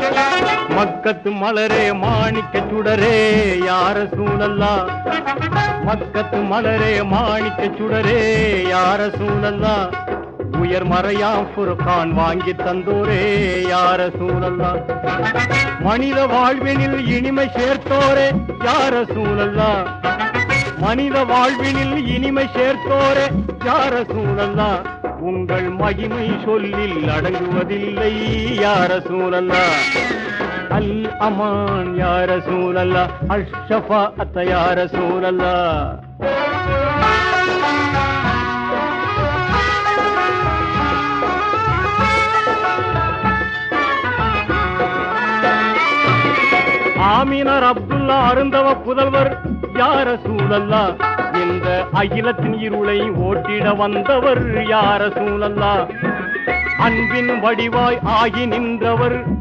மக்கத்து மலரே மாணிக்க சுடரே யார சூழல்லா மக்கத்து மலரே மாணிக்க சுடரே யார சூழல்லா உயர் மறையாம் ஃபுர்கான் வாங்கி தந்தோரே யார சூழல்லா மனித வாழ்வினில் இனிமை சேர்த்தோரே யார சூழல்லா மனித வாழ்வினில் இனிமை சேர்த்தோரே யார சூழல்லா உங்கள் மகிமை சொல்லில் அடங்குவதில்லை யார சூழல்லா அல் அமான் யார சூழல்லா அஷ்ஷஃபா அத்த யார சூழல்லா ஆமீனர் அப்துல்லா அருந்தவ புதல்வர் யார சூழல்லா இந்த அகிலத்தின் இருளை ஓட்டிட வந்தவர் யார சூழல்லா அன்பின் வடிவாய் ஆகி நின்றவர்